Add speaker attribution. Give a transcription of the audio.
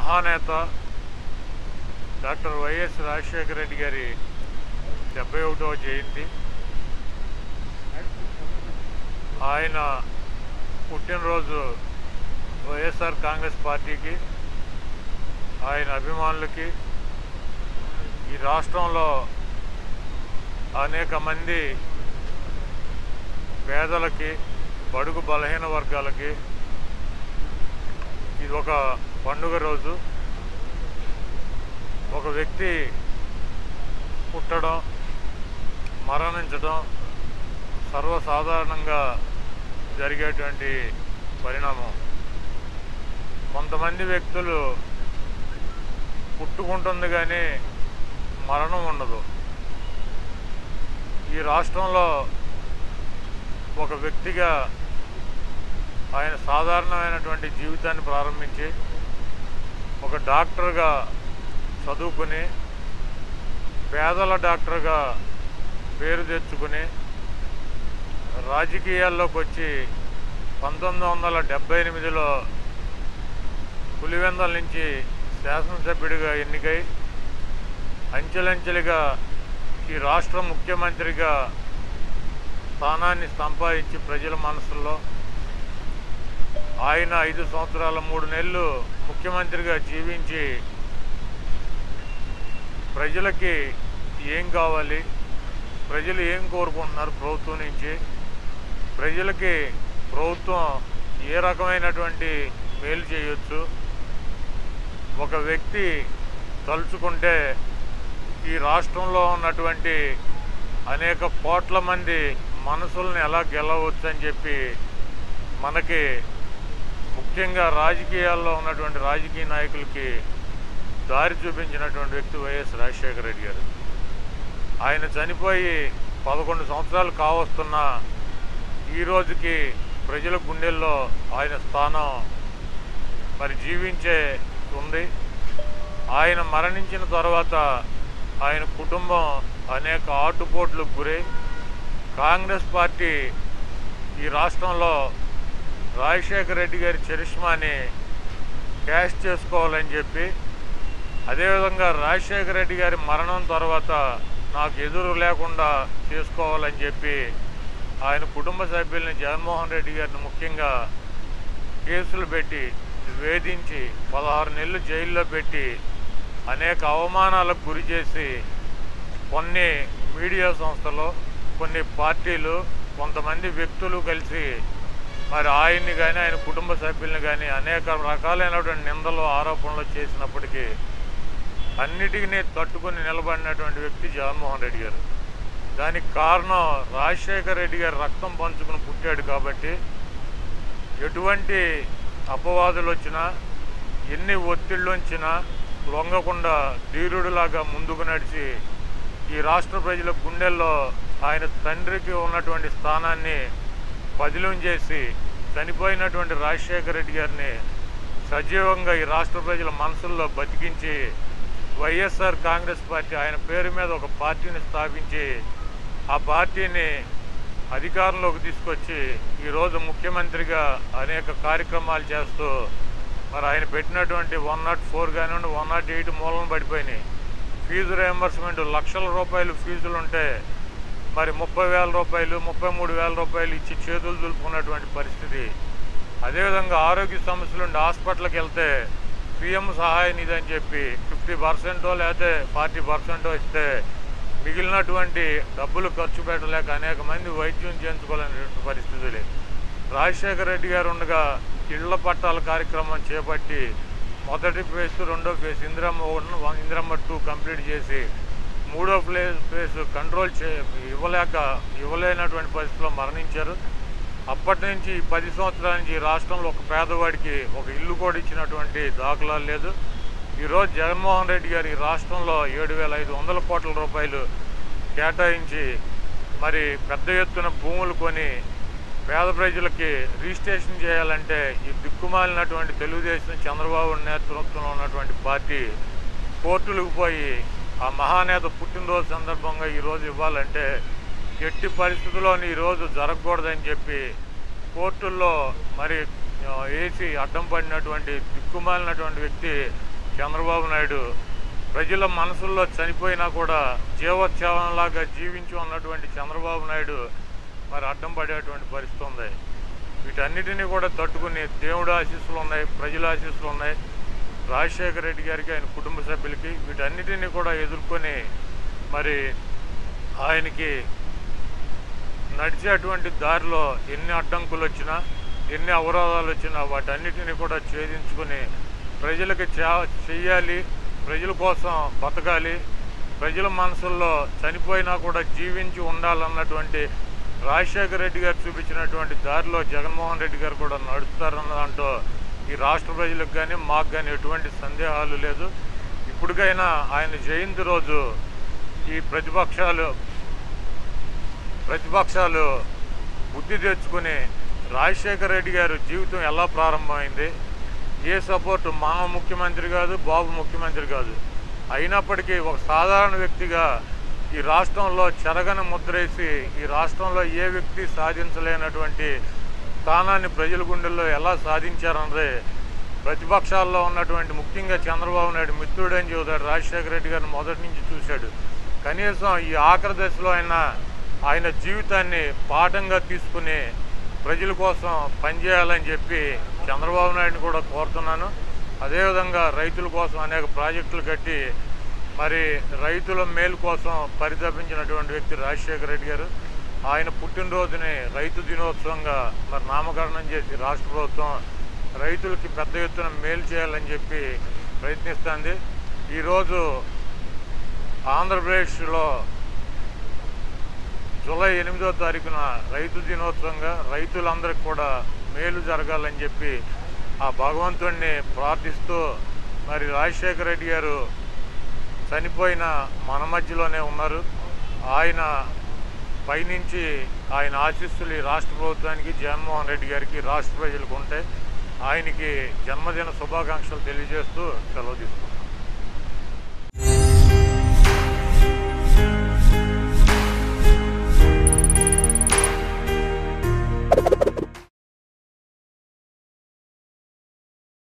Speaker 1: మహానేత doctor YS Rajasekhara Reddy గారి డెబ్బై ఒకటవ జయంతి ఆయన పుట్టినరోజు వైఎస్ఆర్ కాంగ్రెస్ పార్టీకి ఆయన అభిమానులకి ఈ రాష్ట్రంలో అనేక మంది పేదలకి బడుగు బలహీన వర్గాలకి ఇది ఒక పండుగ రోజు ఒక వ్యక్తి పుట్టడం మరణించడం సర్వసాధారణంగా జరిగేటువంటి పరిణామం కొంతమంది వ్యక్తులు పుట్టుకుంటుంది కానీ మరణం ఉండదు ఈ రాష్ట్రంలో ఒక వ్యక్తిగా ఆయన సాధారణమైనటువంటి జీవితాన్ని ప్రారంభించి ఒక డాక్టర్గా చదువుకుని పేదల డాక్టర్గా పేరు తెచ్చుకుని రాజకీయాల్లోకి వచ్చి పంతొమ్మిది వందల డెబ్బై ఎనిమిదిలో పులివెందల నుంచి శాసనసభ్యుడిగా ఎన్నికై అంచెలంచెలుగా ఈ రాష్ట్ర ముఖ్యమంత్రిగా స్థానాన్ని సంపాదించి ప్రజల మనసుల్లో ఆయన ఐదు సంవత్సరాల మూడు నెలలు ముఖ్యమంత్రిగా జీవించి ప్రజలకి ఏం కావాలి ప్రజలు ఏం కోరుకుంటున్నారు ప్రభుత్వం నుంచి ప్రజలకి ప్రభుత్వం ఏ రకమైనటువంటి మేలు చేయొచ్చు ఒక వ్యక్తి తలుచుకుంటే ఈ రాష్ట్రంలో ఉన్నటువంటి అనేక కోట్ల మంది మనసుల్ని ఎలా గెలవచ్చు అని చెప్పి మనకి ముఖ్యంగా రాజకీయాల్లో ఉన్నటువంటి రాజకీయ నాయకులకి దారి చూపించినటువంటి వ్యక్తి వైఎస్ రాజశేఖర రెడ్డి గారు ఆయన చనిపోయి పదకొండు సంవత్సరాలు కావస్తున్న ఈ రోజుకి ప్రజల గుండెల్లో ఆయన స్థానం మరి జీవించే ఉంది ఆయన మరణించిన తర్వాత ఆయన కుటుంబం అనేక ఆటుపోట్లకు గురై కాంగ్రెస్ పార్టీ ఈ రాష్ట్రంలో రాజశేఖర రెడ్డి గారి చరిష్మాని క్యాష్ చేసుకోవాలని చెప్పి అదేవిధంగా రాజశేఖర రెడ్డి గారి మరణం తర్వాత నాకు ఎదురు లేకుండా చేసుకోవాలని చెప్పి ఆయన కుటుంబ సభ్యుల్ని జగన్మోహన్ రెడ్డి గారిని ముఖ్యంగా కేసులు పెట్టి వేధించి పదహారు నెలలు జైల్లో పెట్టి అనేక అవమానాలకు గురి చేసి కొన్ని మీడియా సంస్థలు కొన్ని పార్టీలు కొంతమంది వ్యక్తులు కలిసి మరి ఆయన్ని కానీ ఆయన కుటుంబ సభ్యుల్ని కానీ అనేక రకాలైనటువంటి నిందలు ఆరోపణలు చేసినప్పటికీ అన్నిటికీ తట్టుకుని నిలబడినటువంటి వ్యక్తి జగన్మోహన్ రెడ్డి గారు దానికి కారణం రాజశేఖర రెడ్డి గారు రక్తం పంచుకుని పుట్టాడు కాబట్టి ఎటువంటి అపవాదులు వచ్చినా ఎన్ని ఒత్తిళ్ళు వచ్చినా లొంగకుండా ధీరుడిలాగా ముందుకు నడిచి ఈ రాష్ట్ర ప్రజల గుండెల్లో ఆయన తండ్రికి ఉన్నటువంటి స్థానాన్ని పదిలం చేసి చనిపోయినటువంటి రాజశేఖర రెడ్డి గారిని సజీవంగా ఈ రాష్ట్ర ప్రజల మనసుల్లో బతికించి వైఎస్ఆర్ కాంగ్రెస్ పార్టీ ఆయన పేరు మీద ఒక పార్టీని స్థాపించి ఆ పార్టీని అధికారంలోకి తీసుకొచ్చి ఈరోజు ముఖ్యమంత్రిగా అనేక కార్యక్రమాలు చేస్తూ మరి ఆయన పెట్టినటువంటి వన్ నాట్ ఫోర్ కానివ్వండి వన్ నాట్ ఎయిట్ మూలన పడిపోయినాయి ఫీజు రియంబర్స్మెంట్ లక్షల రూపాయలు ఫీజులు ఉంటే మరి ముప్పై వేల రూపాయలు ముప్పై మూడు వేల రూపాయలు ఇచ్చి చేతులు దులుపుకున్నటువంటి పరిస్థితి అదేవిధంగా ఆరోగ్య సమస్యలు ఉండి హాస్పిటల్కి వెళ్తే పిఎం సహాయ నిధి అని చెప్పి ఫిఫ్టీ పర్సెంటో లేకపోతే ఫార్టీ పర్సెంటో ఇస్తే మిగిలినటువంటి డబ్బులు ఖర్చు పెట్టలేక అనేక మంది వైద్యం చేయించుకోలేనటువంటి పరిస్థితులే రాజశేఖర రెడ్డి గారు ఉండగా ఇళ్ల పట్టాల కార్యక్రమం చేపట్టి మొదటి ఫేజ్ రెండో phase Indiramma one Indiramma two complete చేసి మూడో ప్లేస్ ఫేజ్ కంట్రోల్ చే ఇవ్వలేక ఇవ్వలేనటువంటి పరిస్థితిలో మరణించారు అప్పటి నుంచి ఈ పది సంవత్సరాల నుంచి ఈ రాష్ట్రంలో ఒక పేదవాడికి ఒక ఇల్లు కూడా ఇచ్చినటువంటి దాఖలాలు లేదు ఈరోజు జగన్మోహన్ రెడ్డి గారు ఈ రాష్ట్రంలో ఏడు వేల ఐదు వందల కోట్ల రూపాయలు కేటాయించి మరి పెద్ద ఎత్తున భూములు కొని పేద ప్రజలకి రిజిస్ట్రేషన్ చేయాలంటే ఈ దిక్కుమాలినటువంటి తెలుగుదేశం చంద్రబాబు నేతృత్వంలో ఉన్నటువంటి పార్టీ కోర్టులకు పోయి ఆ మహానేత పుట్టినరోజు సందర్భంగా ఈరోజు ఇవ్వాలంటే ఎట్టి పరిస్థితుల్లోని ఈరోజు జరగకూడదని చెప్పి కోర్టుల్లో మరి ఆ, వేసి అడ్డం పడినటువంటి దిక్కుమాలినటువంటి వ్యక్తి చంద్రబాబు నాయుడు ప్రజల మనసుల్లో చనిపోయినా కూడా జీవోత్సవంలాగా జీవించి ఉన్నటువంటి చంద్రబాబు నాయుడు మరి అడ్డం పడేటువంటి పరిస్థితి ఉంది వీటన్నిటినీ కూడా తట్టుకుని దేవుడు ఆశీస్సులు ఉన్నాయి ప్రజల ఆశీస్సులు ఉన్నాయి రాజశేఖర రెడ్డి గారికి ఆయన కుటుంబ సభ్యులకి వీటన్నిటినీ కూడా ఎదుర్కొని మరి ఆయనకి నడిచేటువంటి దారిలో ఎన్ని అడ్డంకులు వచ్చినా ఎన్ని అవరోధాలు వచ్చినా వాటన్నిటిని కూడా ఛేదించుకుని ప్రజలకి చే- చెయ్యాలి ప్రజల కోసం బతకాలి ప్రజల మనసుల్లో చనిపోయినా కూడా జీవించి ఉండాలన్నటువంటి రాజశేఖర రెడ్డి గారు చూపించినటువంటి దారిలో జగన్మోహన్ రెడ్డి గారు కూడా నడుస్తారన్న దాంట్లో ఈ రాష్ట్ర ప్రజలకు కానీ మాకు కానీ ఎటువంటి సందేహాలు లేదు ఇప్పటికైనా ఆయన జయంతి రోజు ఈ ప్రతిపక్షాలు ప్రతిపక్షాలు బుద్ధి తెచ్చుకుని రాజశేఖర రెడ్డి గారు జీవితం ఎలా ప్రారంభమైంది ఏ సపోర్టు మామ ముఖ్యమంత్రి కాదు బాబు ముఖ్యమంత్రి కాదు అయినప్పటికీ ఒక సాధారణ వ్యక్తిగా ఈ రాష్ట్రంలో చెరగని ముద్రేసి ఈ రాష్ట్రంలో ఏ వ్యక్తి సాధించలేనటువంటి స్థానాన్ని ప్రజల గుండెల్లో ఎలా సాధించారన్నదే ప్రతిపక్షాల్లో ఉన్నటువంటి ముఖ్యంగా చంద్రబాబు నాయుడు మిత్రుడని చెబుతాడు రాజశేఖర రెడ్డి గారిని మొదటి నుంచి చూశాడు కనీసం ఈ ఆఖరి దశలో అయినా ఆయన జీవితాన్ని పాఠంగా తీసుకుని ప్రజల కోసం పనిచేయాలని చెప్పి చంద్రబాబు నాయుడిని కూడా కోరుతున్నాను అదేవిధంగా రైతుల కోసం అనేక ప్రాజెక్టులు కట్టి మరి రైతుల మేలు కోసం పరితపించినటువంటి వ్యక్తి రాజశేఖర రెడ్డి గారు ఆయన పుట్టినరోజుని రైతు దినోత్సవంగా మరి నామకరణం చేసి రాష్ట్ర ప్రభుత్వం రైతులకి పెద్ద ఎత్తున మేలు చేయాలని చెప్పి ప్రయత్నిస్తుంది ఈరోజు ఆంధ్రప్రదేశ్లో జూలై ఎనిమిదో తారీఖున రైతు దినోత్సవంగా రైతులందరికీ కూడా మేలు జరగాలని చెప్పి ఆ భగవంతుడిని ప్రార్థిస్తూ మరి రాజశేఖర రెడ్డి గారు చనిపోయిన మన మధ్యలోనే ఉన్నారు ఆయన పైనుంచి ఆయన ఆశీస్సులు ఈ రాష్ట్ర ప్రభుత్వానికి జగన్మోహన్ రెడ్డి గారికి రాష్ట్ర ప్రజలకు ఉంటే ఆయనకి జన్మదిన శుభాకాంక్షలు తెలియజేస్తూ సెలవు తీసుకుంటాం